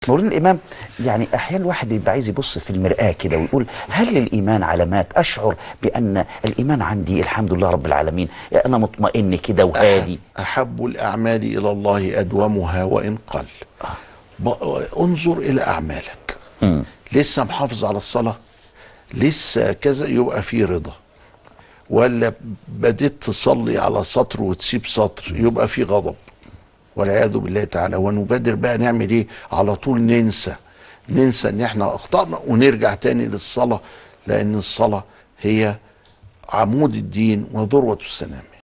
مولانا الامام يعني احيانا الواحد بيبقى عايز يبص في المراه كده ويقول هل للايمان علامات اشعر بان الايمان عندي الحمد لله رب العالمين انا مطمئن كده وهادي أحب الأعمال إلى الله أدومها وإن قل ب- انظر إلى أعمالك لسه محافظ على الصلاة لسه كذا يبقى في رضا ولا بديت تصلي على سطر وتسيب سطر يبقى في غضب والعياذ بالله تعالى ونبادر بقى نعمل ايه على طول ننسى ننسى ان احنا اخطأنا ونرجع تاني للصلاة لان الصلاة هي عمود الدين وذروة السلام